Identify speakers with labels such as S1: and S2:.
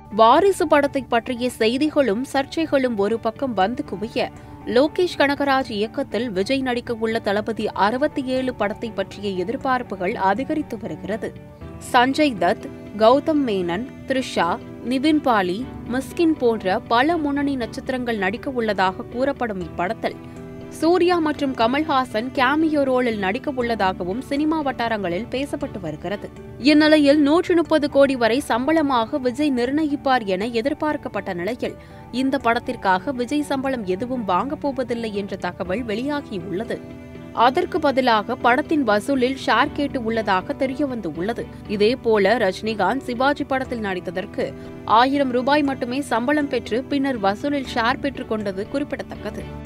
S1: வாரிசு படத்தை பற்றிய செய்திகளும் சர்ச்சைகளும் ஒரு பக்கம் வந்து குவிய லோகேஷ் கனகராஜ் இயக்கத்தில் விஜய் நடிக்க உள்ள தளபதி அறுபத்தி ஏழு படத்தை பற்றிய எதிர்பார்ப்புகள் அதிகரித்து வருகிறது சஞ்சய் தத் கௌதம் மேனன் த்ரிஷா நிவின் பாலி மிஸ்கின் போன்ற பல முன்னணி நட்சத்திரங்கள் நடிக்க உள்ளதாக கூறப்படும் இப்படத்தில் சூர்யா மற்றும் கமல்ஹாசன் கேமியோ ரோலில் நடிக்க உள்ளதாகவும் சினிமா வட்டாரங்களில் பேசப்பட்டு வருகிறது இந்நிலையில் நூற்று முப்பது கோடி வரை சம்பளமாக விஜய் நிர்ணயிப்பார் என எதிர்பார்க்கப்பட்ட நிலையில் இந்த படத்திற்காக விஜய் சம்பளம் எதுவும் வாங்கப் போவதில்லை என்ற தகவல் வெளியாகியுள்ளது அதற்கு பதிலாக படத்தின் வசூலில் ஷேர் கேட்டு உள்ளதாக தெரியவந்து உள்ளது இதேபோல ரஜினிகாந்த் சிவாஜி படத்தில் நடித்ததற்கு ஆயிரம் ரூபாய் மட்டுமே சம்பளம் பெற்று பின்னர் வசூலில் ஷேர் பெற்றுக் கொண்டது குறிப்பிடத்தக்கது